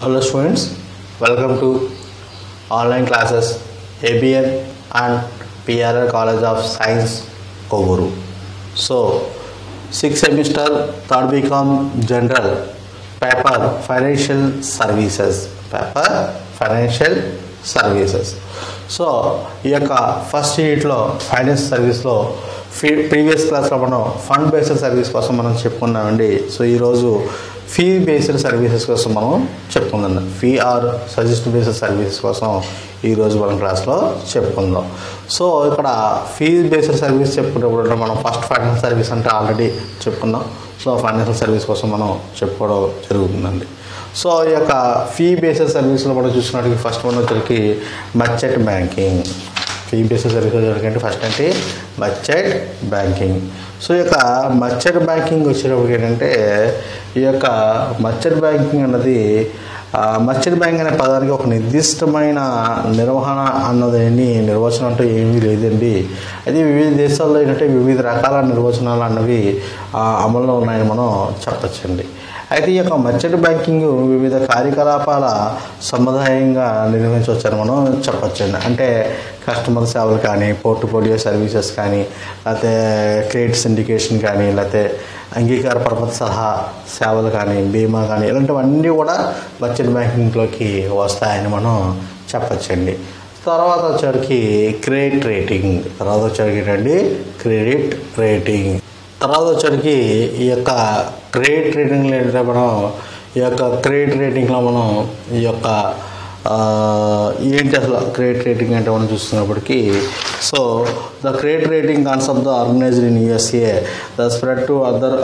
Hello students, welcome to online classes ABN and PRL College of Science Koguru. So, sixth semester third BCom General paper Financial Services paper Financial Services. So ఈ యొక్క first యూనిట్లో finance సర్వీస్లో fee previous క్లాస్లో మనం fund based service కోసం మనం చెప్పుకున్నామండి so ఈరోజు ఫీ బేస్డ్ సర్వీసెస్ కోసం మనం చెప్పుకుందాం fee or suggest based services కోసం ఈరోజు మనం క్లాస్లో చెప్పుకుందాం సో ఇక్కడ ఫీ బేస్డ్ సర్వీస్ చెప్పుకునేప్పుడు మనం ఫస్ట్ ఫైనాన్స్ సర్వీస్ అంటే ఆల్రెడీ చెప్పుకున్నాం సో ఫైనాన్షియల్ సర్వీస్ కోసం మనం చెప్పుకోవడం జరుగుతుందండి సో ఈ యొక్క ఫీ బేస్డ్ సర్వీస్లో మనం చూసినట్టుగా ఫస్ట్ వన్ వచ్చరికి merchant banking fee based service వచ్చరికి ఫస్ట్ అంటే మర్చెంట్ బ్యాంకింగ్ సో ఈ యొక్క మర్చెంట్ బ్యాంకింగ్ వచ్చేటప్పటికి ఏంటంటే ఈ యొక్క మర్చెంట్ బ్యాంకింగ్ అన్నది మర్చెంట్ బ్యాంక్ అనే పదానికి ఒక నిర్దిష్టమైన నిర్వహణ అన్నదేని నిర్వచనం అంటూ ఏమీ లేదండి అది వివిధ దేశాల్లో ఏంటంటే వివిధ రకాల నిర్వచనాలు అన్నవి ఆ, అమల్లో ఉన్నాయని మనం చెప్పచ్చండి అయితే ఈ యొక్క మర్చెంట్ బ్యాంకింగ్ వివిధ కార్యకలాపాల సముదాయంగా నిర్వహించవచ్చని మనం చెప్పొచ్చండి అంటే కస్టమర్ సేవలు కానీ పోర్ట్ఫోలియో సర్వీసెస్ కానీ లేకపోతే క్రెడిట్ సిండికేషన్ కానీ లేకపోతే అంగీకార పరపతి సలహా సేవలు కానీ బీమా కానీ ఇలాంటివన్నీ కూడా మర్చెంట్ బ్యాంకింగ్లోకి వస్తాయని మనం చెప్పచ్చండి తర్వాత వచ్చేటికి క్రెడిట్ రేటింగ్ తర్వాత వచ్చేటికి ఏంటండి క్రెడిట్ రేటింగ్ తర్వాత వచ్చేటికి ఈ యొక్క క్రెడిట్ రేటింగ్లో ఏంటంటే మనం ఈ యొక్క క్రెడిట్ రేటింగ్లో మనం ఈ యొక్క ఆ, ఏంటి అసలు క్రెడిట్ రేటింగ్ అంటే మనం చూస్తున్నప్పటికీ so the credit rating concept the organized in USA the spread to other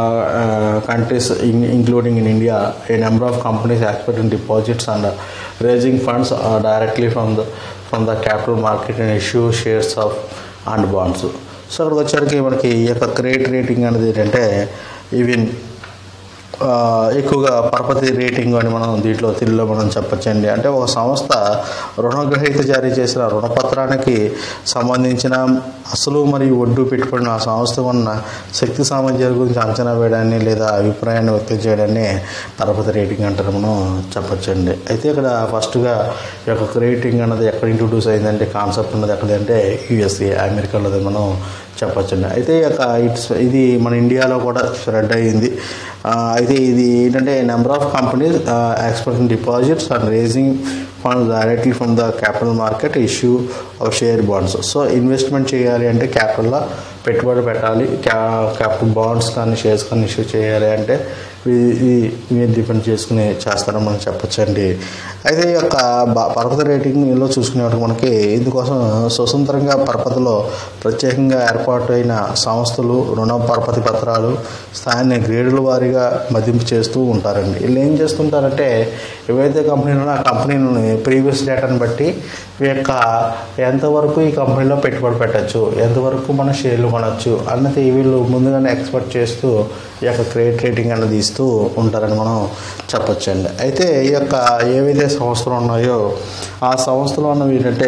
countries including in India a number of companies expect in deposits and raising funds directly from the from the capital market and issue shares of and bonds so అక్కడికి వచ్చేసరికి మనకి ఈ యొక్క credit rating అనేది ఏంటంటే even ఆ, ఎక్కువగా పరపతి రేటింగ్ అని మనం దీంట్లో తెలుగులో మనం చెప్పచ్చండి అంటే ఒక సంస్థ రుణగ్రహీత జారీ చేసిన రుణపత్రానికి సంబంధించిన అసలు మరియు వడ్డీ పెట్టుబడిన ఆ సంస్థ ఉన్న శక్తి సామర్థ్యాల గురించి అంచనా వేయడాన్ని లేదా అభిప్రాయాన్ని వ్యక్తం చేయడాన్ని పరపతి రేటింగ్ అంటారు మనం చెప్పచ్చండి అయితే ఇక్కడ ఫస్ట్గా ఈ యొక్క రేటింగ్ అన్నది ఎక్కడ ఇంట్రొడ్యూస్ అయిందంటే కాన్సెప్ట్ ఉన్నది ఎక్కడంటే యూఎస్ఏ అమెరికాలో మనం చెప్పచ్చండి అయితే ఈ యొక్క ఇట్స్ ఇది మన ఇండియాలో కూడా స్ప్రెడ్ అయ్యింది ఆ, అయితే ఇది ఏంటంటే number of companies expecting deposits and raising funds directly from the capital market issue of share bonds so investment చేయాలి అంటే క్యాపిటల్లో పెట్టుబడి పెట్టాలి క్యా క్యాపిటల్ బాండ్స్ కానీ షేర్స్ కానీ ఇష్యూ చేయాలి అంటే ఇది మీద డిపెండ్ చేసుకుని చేస్తారని మనం చెప్పొచ్చండి అయితే ఈ యొక్క బ- పరపతి రేటింగ్లో చూసుకునేవాడు మనకి ఇందుకోసం స్వతంత్రంగా పరపతిలో ప్రత్యేకంగా ఏర్పాటు అయిన సంస్థలు రుణ పరపతి పత్రాలు స్థాయిని గ్రేడుల వారీగా మదింపు చేస్తూ ఉంటారండి వీళ్ళు ఏం చేస్తుంటారంటే ఏవైతే కంపెనీలు ఉన్నాయో ఆ కంపెనీలని ప్రీవియస్ డేటాను బట్టి ఈ యొక్క ఎంతవరకు ఈ కంపెనీలో పెట్టుబడి పెట్టచ్చు ఎంతవరకు మన షేర్లు కొనవచ్చు అన్నది వీళ్ళు ముందుగానే ఎక్స్పెక్ట్ చేస్తూ ఈ యొక్క క్రెడిట్ రేటింగ్ అన్నది ఇస్తూ ఉంటారని మనం చెప్పొచ్చండి అయితే ఈ యొక్క ఏవైతే సంస్థలు ఉన్నాయో ఆ సంస్థలు అన్నవి ఏంటంటే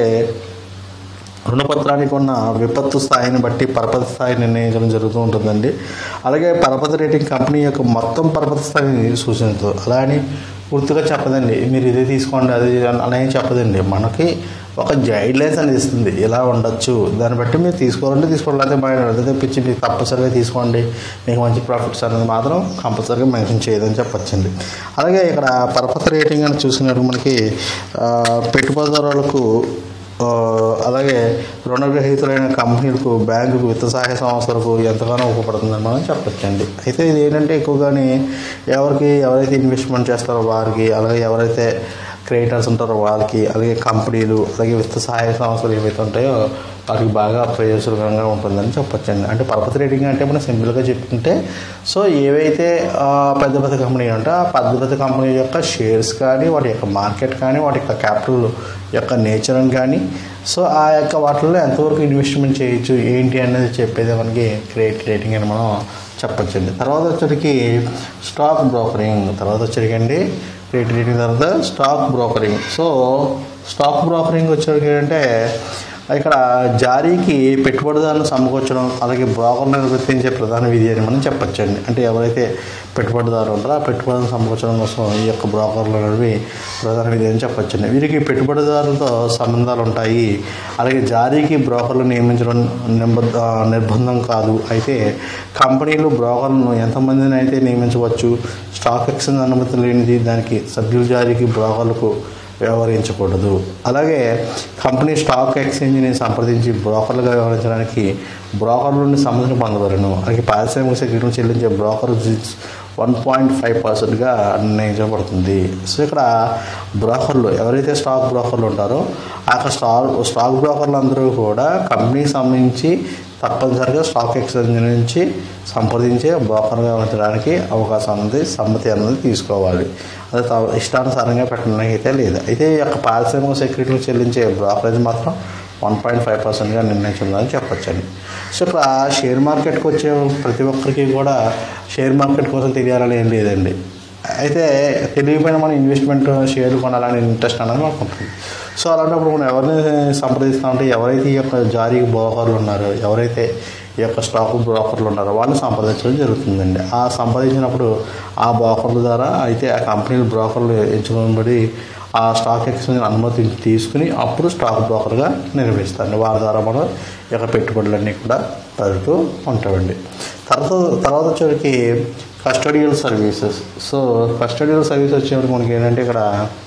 రుణపత్రానికి ఉన్న విపత్తు స్థాయిని బట్టి పరపతి స్థాయి నిర్ణయించడం జరుగుతూ ఉంటుందండి అలాగే పరపతి రేటింగ్ కంపెనీ యొక్క మొత్తం పరపతి స్థాయిని సూచించదు అలా అని పూర్తిగా చెప్పదండి మీరు ఇదే తీసుకోండి అది అలా ఏం చెప్పదండి మనకి ఒక గైడ్ లైన్స్ అనేది ఇస్తుంది ఇలా ఉండొచ్చు దాన్ని బట్టి మీరు తీసుకోవాలంటే తీసుకోవాలి లేకపోతే బయట అడిగితే తెప్పించి మీరు తప్పనిసరిగా తీసుకోండి మీకు మంచి ప్రాఫిట్స్ అనేది మాత్రం కంపల్సరీగా మెన్షన్ చేయదని చెప్పొచ్చండి అలాగే ఇక్కడ పరపతి రేటింగ్ అని చూసినట్టు మనకి ఆ, పెట్టుబడిదారులకు ఆ, అలాగే రుణగ్రహీతులైన కంపెనీలకు బ్యాంకుకు విత్త సహాయ సంస్థలకు ఎంతగానో ఉపయోగపడుతుందని మనం చెప్పొచ్చండి అయితే ఇది ఏంటంటే ఎక్కువగాని ఎవరికి ఎవరైతే ఇన్వెస్ట్మెంట్ చేస్తారో వారికి అలాగే ఎవరైతే క్రియేటర్స్ ఉంటారో వాళ్ళకి అలాగే కంపెనీలు అలాగే విత్త సహాయ సంస్థలు ఏవైతే ఉంటాయో వారికి బాగా ప్రయోజనకరంగా ఉంటుందని చెప్పొచ్చండి అంటే పరపతి రేటింగ్ అంటే మనం సింపుల్గా చెప్పుకుంటే సో ఏవైతే ఆ, పెద్ద పెద్ద కంపెనీ ఉంటే ఆ పెద్ద పెద్ద కంపెనీ యొక్క షేర్స్ కానీ వాటి యొక్క మార్కెట్ కానీ వాటి యొక్క క్యాపిటల్ యొక్క నేచర్ కానీ సో ఆ యొక్క వాటిల్లో ఎంతవరకు ఇన్వెస్ట్మెంట్ చేయొచ్చు ఏంటి అనేది చెప్పేది మనకి క్రెడిట్ రేటింగ్ అని మనం చెప్పొచ్చండి తర్వాత వచ్చరికి స్టాక్ బ్రోకరింగ్ తర్వాత వచ్చరికండి క్రెడిట్ రేటింగ్ తర్వాత stock broking so stock broking వచ్చరికి ఏంటంటే ఇక్కడ జారీకి పెట్టుబడిదారులను సమకూర్చడం అలాగే బ్రోకర్లను గుర్తించే ప్రధాన విధి అని మనం చెప్పొచ్చండి అంటే ఎవరైతే పెట్టుబడిదారు ఉంటారు ఆ పెట్టుబడిని సమకూర్చడం కోసం ఈ యొక్క బ్రోకర్లు అనేవి ప్రధాన విధి అని చెప్పొచ్చండి వీరికి పెట్టుబడిదారులతో సంబంధాలు ఉంటాయి అలాగే జారీకి బ్రోకర్లు నియమించడం నిబద్ధ నిర్బంధం కాదు అయితే కంపెనీలు బ్రోకర్లను ఎంతమందిని అయితే నియమించవచ్చు స్టాక్ ఎక్స్చేంజ్ అనుమతి లేనిది దానికి సభ్యుల జారీకి బ్రోకర్లకు వ్యవహరించకూడదు అలాగే కంపెనీ స్టాక్ ఎక్స్చేంజ్ని సంప్రదించి బ్రోకర్లుగా వ్యవహరించడానికి బ్రోకర్ల నుండి సమ్మతిని పొందవలను అలాగే పారిశ్రామిక సెక్యూరిటీలు చెల్లించే బ్రోకర్ వన్ పాయింట్ ఫైవ్ పర్సెంట్గా నిర్ణయించబడుతుంది సో ఇక్కడ బ్రోకర్లు ఎవరైతే స్టాక్ బ్రోకర్లు ఉంటారో ఆ యొక్క స్టాక్ స్టాక్ బ్రోకర్లు అందరూ కూడా కంపెనీకి సంబంధించి తప్పనిసరిగా స్టాక్ ఎక్స్చేంజ్ నుంచి సంప్రదించే బ్రోకర్గా ఉంచడానికి అవకాశం ఉంది సమ్మతి అనేది తీసుకోవాలి అది త- ఇష్టానుసారంగా పెట్టడానికి అయితే లేదు అయితే ఈ యొక్క పారిశ్రామిక సెక్యూరిటీలు చెల్లించే బ్రోకరేజ్ మాత్రం వన్ పాయింట్ ఫైవ్ పర్సెంట్గా నిర్ణయించిందని చెప్పొచ్చండి సో ఇక్కడ షేర్ మార్కెట్కి వచ్చే ప్రతి ఒక్కరికి కూడా షేర్ మార్కెట్ కోసం తెలియాలని ఏం లేదండి అయితే తెలియకపోయినా మనం ఇన్వెస్ట్మెంట్ షేర్లు కొనాలని ఇంట్రెస్ట్ అనేది మనకు ఉంటుంది సో అలాంటప్పుడు మనం ఎవరిని సంప్రదిస్తామంటే ఎవరైతే ఈ యొక్క జారీ బ్రోకర్లు ఉన్నారో ఎవరైతే ఈ యొక్క స్టాక్ బ్రోకర్లు ఉన్నారో వాళ్ళని సంప్రదించడం జరుగుతుందండి ఆ సంప్రదించినప్పుడు ఆ బ్రోకర్ల ద్వారా అయితే ఆ కంపెనీలు బ్రోకర్లు ఎంచుకోబడి ఆ స్టాక్ ఎక్స్చేంజ్ అనుమతి తీసుకుని అప్పుడు స్టాక్ బ్రోకర్గా నిర్వహిస్తారు వారి ద్వారా మనం ఈ యొక్క పెట్టుబడులన్నీ కూడా పెడుతూ ఉంటామండి తర్వాత తర్వాత వచ్చేటికి custodial services so custodial service వచ్చేటికి మనకి ఏంటంటే ఇక్కడ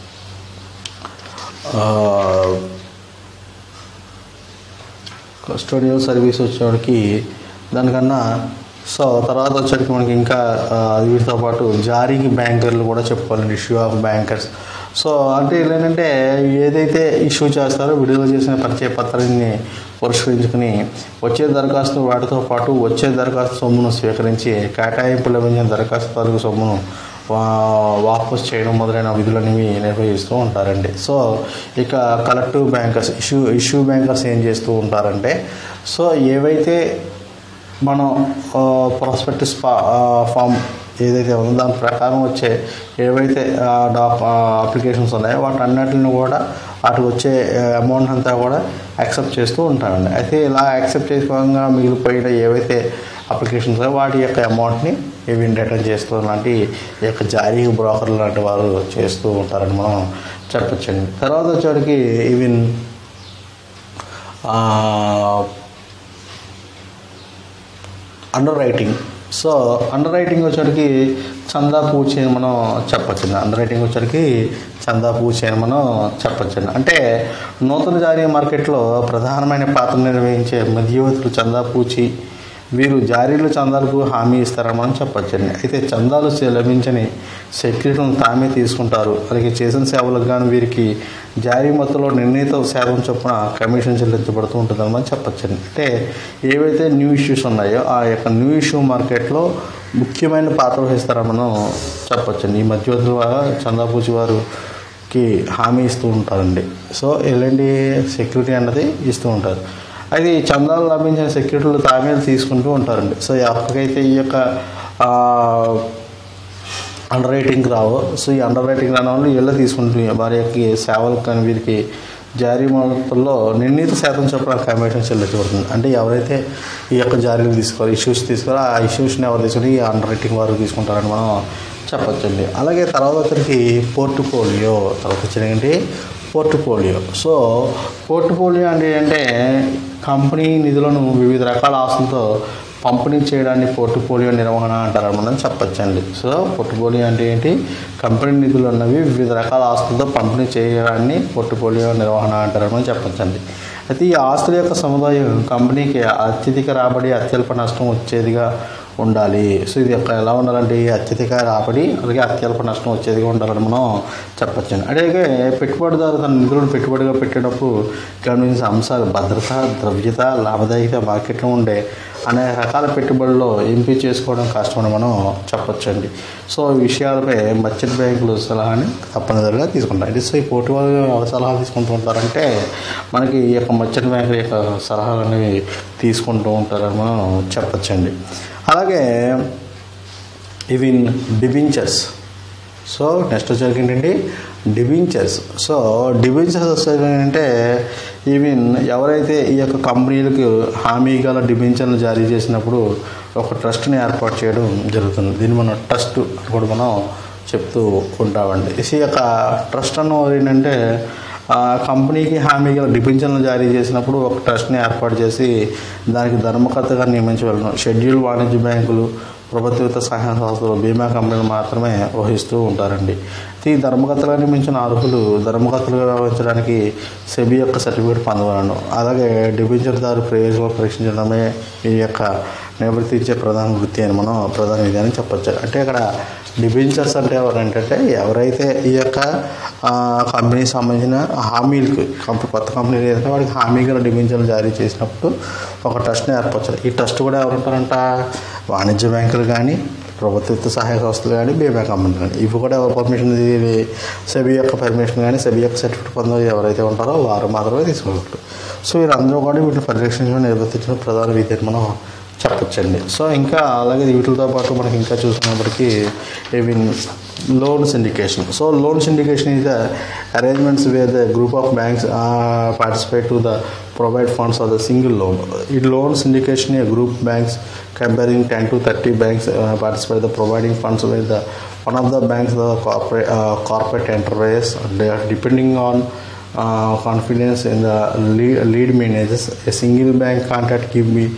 కస్టోడియల్ సర్వీస్ వచ్చేవాడికి దానికన్నా సో తర్వాత వచ్చేటికి మనకి ఇంకా ఆ, వీటితో పాటు జారీకి బ్యాంకర్లు కూడా చెప్పుకోవాలండి ఇష్యూ ఆఫ్ బ్యాంకర్స్ సో అంటే ఏంటంటే ఏదైతే ఇష్యూ చేస్తారో విడుదల చేసిన పరిచయ పత్రాన్ని పరిష్కరించుకుని వచ్చే దరఖాస్తు వాటితో పాటు వచ్చే దరఖాస్తు సొమ్మును స్వీకరించి కేటాయింపు లభించిన దరఖాస్తు తాలూకు సొమ్మును వా- వాపస్ చేయడం మొదలైన విధులనేవి నిర్వహిస్తూ ఉంటారండి సో ఇక collective bankers issue issue bankers ఏం చేస్తూ ఉంటారంటే సో ఏవైతే మనం ప్రాస్పెక్టిస్ ఫామ్ ఏదైతే ఉందో దాని ప్రకారం వచ్చే ఏవైతే డాక్ అప్లికేషన్స్ ఉన్నాయో వాటి అన్నిటిని కూడా వాటికి వచ్చే అమౌంట్ అంతా కూడా యాక్సెప్ట్ చేస్తూ ఉంటారండి అయితే ఇలా యాక్సెప్ట్ చేసుకోగా మిగిలిపోయిన ఏవైతే అప్లికేషన్స్ ఉన్నాయో వాటి యొక్క అమౌంట్ని ఇవి రిటర్న్ చేస్తూ లాంటి ఈ యొక్క జారీ బ్రోకర్లు లాంటి వారు చేస్తూ ఉంటారని మనం చెప్పచ్చండి తర్వాత వచ్చేటికి even underwriting so underwriting వచ్చేటికి చందా పూచి అని మనం చెప్పచ్చు అండర్ రైటింగ్ వచ్చేటికి చందా పూచి అని మనం చెప్పచ్చు అంటే నూతన జారీ మార్కెట్లో ప్రధానమైన పాత్ర నిర్వహించే మధ్యవర్తులు చందా పూచి వీరు జారీలు చందాలకు హామీ ఇస్తారని మనం చెప్పచ్చండి అయితే చందాలు చే- లభించని సెక్యూరిటీలను తామే తీసుకుంటారు అలాగే చేసిన సేవలకు గాను వీరికి జారీ మొత్తంలో నిర్ణీత శాతం చొప్పున కమిషన్ చెల్లించబడుతూ ఉంటుందని మనం చెప్పచ్చండి అంటే ఏవైతే న్యూ ఇష్యూస్ ఉన్నాయో ఆ యొక్క న్యూ ఇష్యూ మార్కెట్లో ముఖ్యమైన పాత్ర వహిస్తారని మనం చెప్పచ్చండి ఈ మధ్యవర్తుల వారు చందాపూచి వారుకి హామీ ఇస్తూ ఉంటారండి సో ఎలాంటి సెక్యూరిటీ అన్నది ఇస్తూ ఉంటారు అది చందాలు లభించిన సెక్యూరిటీలు తామే తీసుకుంటూ ఉంటారండి సో ఎప్పటికైతే ఈ యొక్క ఆ, అండర్ రైటింగ్ రావు సో ఈ అండర్ రైటింగ్ రాని వాళ్ళు వీళ్ళే తీసుకుంటూ వారి యొక్క సేవలకు కానీ వీరికి జారీ మొత్తంలో నిర్ణీత శాతం చొప్పున కమిషన్ చెల్లించబడుతుంది అంటే ఎవరైతే ఈ యొక్క జారీలు తీసుకోవాలి ఇష్యూస్ తీసుకోవాలో ఆ ఇష్యూస్ని ఎవరు తీసుకుని ఈ అండర్ రైటింగ్ వారు తీసుకుంటారని మనం చెప్పొచ్చండి అలాగే తర్వాత వచ్చరికి పోర్ట్ఫోలియో తర్వాత వచ్చినది పోర్ట్ఫోలియో సో పోర్ట్ఫోలియో అంటే అంటే కంపెనీ నిధులను వివిధ రకాల ఆస్తులతో పంపిణీ చేయడాన్ని పోర్ట్ఫోలియో నిర్వహణ అంటారు మనం చెప్పచ్చండి సో పోర్ట్ఫోలియో అంటే ఏంటి కంపెనీ నిధులు అన్నవి వివిధ రకాల ఆస్తులతో పంపిణీ చేయడాన్ని పోర్ట్ఫోలియో నిర్వహణ అంటారు మనం చెప్పచ్చండి అయితే ఈ ఆస్తుల యొక్క సముదాయం కంపెనీకి అత్యధిక రాబడి అత్యల్ప నష్టం వచ్చేదిగా ఉండాలి సో ఇది యొక్క ఎలా ఉండాలంటే అత్యధిక రాబడి అలాగే అత్యల్ప నష్టం వచ్చేదిగా ఉండాలని మనం చెప్పచ్చండి అలాగే పెట్టుబడిదారు తన నిధులను పెట్టుబడిగా పెట్టేటప్పుడు గమనించిన అంశాలు భద్రత ద్రవ్యత లాభదాయకత మార్కెట్లో ఉండే అనేక రకాల పెట్టుబడుల్లో ఎంపిక చేసుకోవడం కష్టమని మనం చెప్పొచ్చండి సో ఈ విషయాలపై మర్చెంట్ బ్యాంకులు సలహాని తప్పనిసరిగా తీసుకుంటారు అంటే సో ఈ పోటీ వాళ్ళు ఎవరు సలహా తీసుకుంటూ ఉంటారంటే మనకి ఈ యొక్క మర్చెంట్ బ్యాంకుల యొక్క సలహాలు అనేవి తీసుకుంటూ ఉంటారని మనం చెప్పొచ్చండి అలాగే ఇవి డిబించర్స్ సో నెక్స్ట్ వచ్చేసరికి ఏంటంటే డిబెంచర్స్ సో డిబెంచర్స్ వచ్చేసరికి ఏంటంటే ఈవెన్ ఎవరైతే ఈ యొక్క కంపెనీలకు హామీ గల డిబెంచర్లు జారీ చేసినప్పుడు ఒక ట్రస్ట్ని ఏర్పాటు చేయడం జరుగుతుంది దీన్ని మనం ట్రస్ట్ అని కూడా మనం చెప్తూ ఉంటామండి ఈ యొక్క ట్రస్ట్ అన్న ఏంటంటే ఆ కంపెనీకి హామీ గల డిబెంచర్లు జారీ చేసినప్పుడు ఒక ట్రస్ట్ని ఏర్పాటు చేసి దానికి ధర్మకర్తగా నియమించి వెళ్ళడం షెడ్యూల్ వాణిజ్య బ్యాంకులు ప్రభుత్వ సహాయ సంస్థలు బీమా కంపెనీలు మాత్రమే వహిస్తూ ఉంటారండి ఈ ధర్మకర్తలుగా నియమించిన అర్హులు ధర్మకర్తలుగా వ్యవహరించడానికి సెబీ యొక్క సర్టిఫికేట్ పొందవలను అలాగే డిబెంచర్దారు ప్రయోజనాలు పరీక్షించడమే ఈ యొక్క నివర్తించే ప్రధాన వృత్తి అని మనం ప్రధాన ఇది అని చెప్పొచ్చు అంటే ఇక్కడ డిబెంచర్స్ అంటే ఎవరంటే ఎవరైతే ఈ యొక్క ఆ, కంపెనీకి సంబంధించిన హామీలకు కంపెనీ కొత్త కంపెనీ ఏదైతే వాడికి హామీ గల డిబెంచర్లు జారీ చేసినప్పుడు ఒక ట్రస్ట్ని ఏర్పరచాలి ఈ ట్రస్ట్ కూడా ఎవరుంటారంట వాణిజ్య బ్యాంకులు కానీ ప్రభుత్వ సహాయ సంస్థలు కానీ బీమా కంపెనీలు కానీ ఇవి కూడా ఎవరు పర్మిషన్ ఇది సెబీ యొక్క పర్మిషన్ కానీ సెబీ యొక్క సర్టిఫికేట్ పొందే ఎవరైతే ఉంటారో వారు మాత్రమే తీసుకోగలరు సో వీరందరూ కూడా వీటిని పరిరక్షించడం నిర్వర్తించిన ప్రధాన విధి అని మనం చెప్పొచ్చండి సో ఇంకా అలాగే వీటితో పాటు మనకి ఇంకా చూసుకున్నప్పటికీ ఇవి loan syndication so loan syndication is the arrangements where the group of banks uh, participate to the provide funds for the single loan. In loan syndication, a group banks comparing 10 to 30 banks uh, participate the providing funds with the one of the banks the corporate uh, corporate enterprise. They are depending on uh, confidence in the lead, lead managers. A single bank contract give me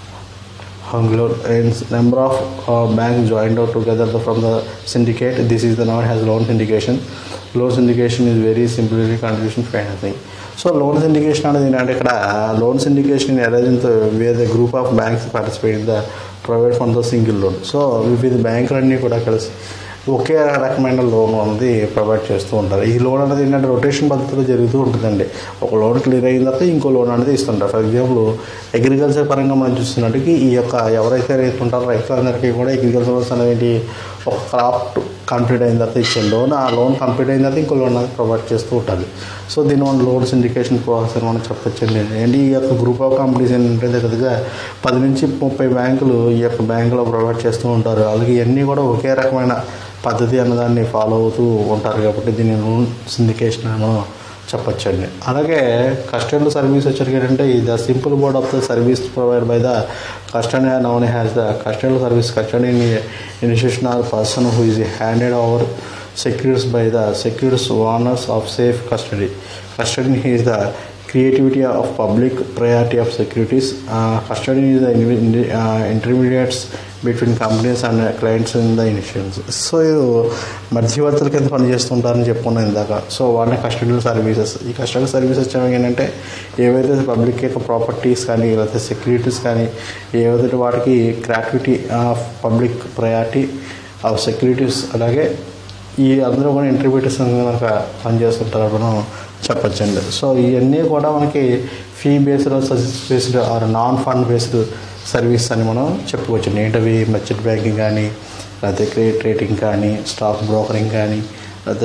Hunglo and number of uh, banks joined out together the- from the syndicate. This is the now has loan syndication. Loan syndication is very simply contribution financing. So loan syndication అనేది ఏంటంటే ఇక్కడ loan syndication arrange where the group of banks participate in the private fund the single loan so వివిధ బ్యాంకులన్నీ కూడా కలిసి ఒకే రకమైన loan అనేది provide చేస్తూ ఉంటారు ఈ లోన్ అనేది ఏంటంటే రొటేషన్ పద్ధతిలో జరుగుతూ ఉంటుందండి ఒక లోన్ క్లియర్ అయిన తర్వాత ఇంకో లోన్ అనేది ఇస్తుంటారు ఫర్ ఎగ్జాంపుల్ అగ్రికల్చర్ పరంగా మనం చూస్తున్నట్టుకి ఈ యొక్క ఎవరైతే రైతు ఉంటారో రైతులందరికీ కూడా అగ్రికల్చర్ లోన్స్ అనేది ఒక క్రాఫ్ట్ కంప్లీట్ అయిన తర్వాత ఇచ్చే లోన్ ఆ లోన్ కంప్లీట్ అయిన తర్వాత ఇంకో లోన్ అనేది ప్రొవైడ్ చేస్తూ ఉంటుంది సో దీని మనం లోన్ సిండికేషన్ ప్రాసెస్ అని మనం చెప్పొచ్చండి ఏంటి ఈ యొక్క గ్రూప్ ఆఫ్ కంపెనీస్ ఏంటంటే దగ్గరగా పది నుంచి ముప్పై బ్యాంకులు ఈ యొక్క బ్యాంకులో ప్రొవైడ్ చేస్తూ ఉంటారు అలాగే ఇవన్నీ కూడా ఒకే రకమైన పద్ధతి అన్నదాన్ని ఫాలో అవుతూ ఉంటారు కాబట్టి దీన్ని లోన్ సిండికేషన్ అని మనం చెప్పొచ్చండి అలాగే కస్టమర్ సర్వీస్ వచ్చరికి ఏంటంటే ఈ the simple board of the service provide by the customer known has the customer service customer institution or person who is handed over secures by the secures owners of safe custody. Custody is the creativity of public priority of securities. Uh, custody is the in- uh, intermediates between companies and clients in the insurance. So ఇది మధ్యవర్తుల కింద పనిచేస్తుంటారని చెప్పుకున్నాను ఇందాక so వాళ్ళని custody services ఈ custody services వచ్చేవి ఏంటంటే ఏవైతే పబ్లిక్ యొక్క ప్రాపర్టీస్ కానీ లేకపోతే సెక్యూరిటీస్ కానీ ఏవైతే వాటికి creativity of public priority of securities అలాగే ఈ అందరూ కూడా ఇంటర్మీడియట్స్ కనుక పనిచేస్తుంటారు మనం చెప్పొచ్చండి సో ఇవన్నీ కూడా మనకి fee based service based or non fund based service అని మనం చెప్పుకోవచ్చు ఏంటవి మర్చెంట్ బ్యాంకింగ్ కానీ లేకపోతే క్రెడిట్ రేటింగ్ కానీ స్టాక్ బ్రోకరింగ్ కానీ లేకపోతే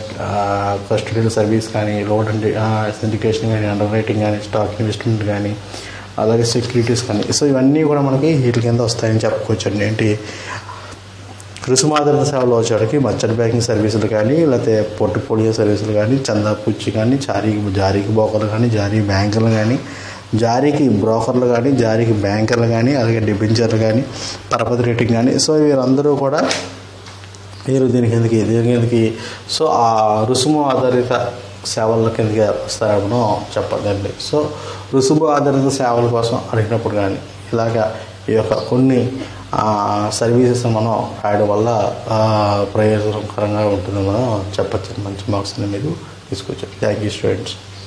కస్టడియల్ సర్వీస్ కానీ లోన్ అండ్ సిండికేషన్ కానీ అండర్ రైటింగ్ కానీ స్టాక్ ఇన్వెస్ట్మెంట్ కానీ అలాగే సెక్యూరిటీస్ కానీ సో ఇవన్నీ కూడా మనకి వీటి కింద వస్తాయని చెప్పుకోవచ్చు అండి ఏంటి రుసుమాధారిత సేవలు వచ్చేటికి మర్చెంట్ బ్యాంకింగ్ సర్వీసులు కానీ లేకపోతే పోర్ట్ఫోలియో సర్వీసులు కానీ చందా పుచ్చి కానీ జారీకి జారీకి బ్రోకర్లు కానీ జారీ బ్యాంకులు కానీ జారీకి బ్రోకర్లు కానీ జారీకి బ్యాంకర్లు కానీ అలాగే డిబెంచర్లు కానీ పరపతి రేటింగ్ కానీ సో వీరందరూ కూడా వీరు దీని కిందకి దీని కిందకి సో ఆ రుసుము ఆధారిత సేవల కిందకి వస్తారని మనం చెప్పదండి సో రుసుము ఆధారిత సేవల కోసం అడిగినప్పుడు కానీ ఇలాగా ఈ యొక్క కొన్ని సర్వీసెస్ మనం రాయడం వల్ల ఆ, ప్రయోజనకరంగా ఉంటుందని మనం చెప్పచ్చు మంచి మార్క్స్ని మీరు తీసుకోవచ్చు థ్యాంక్ యూ స్టూడెంట్స్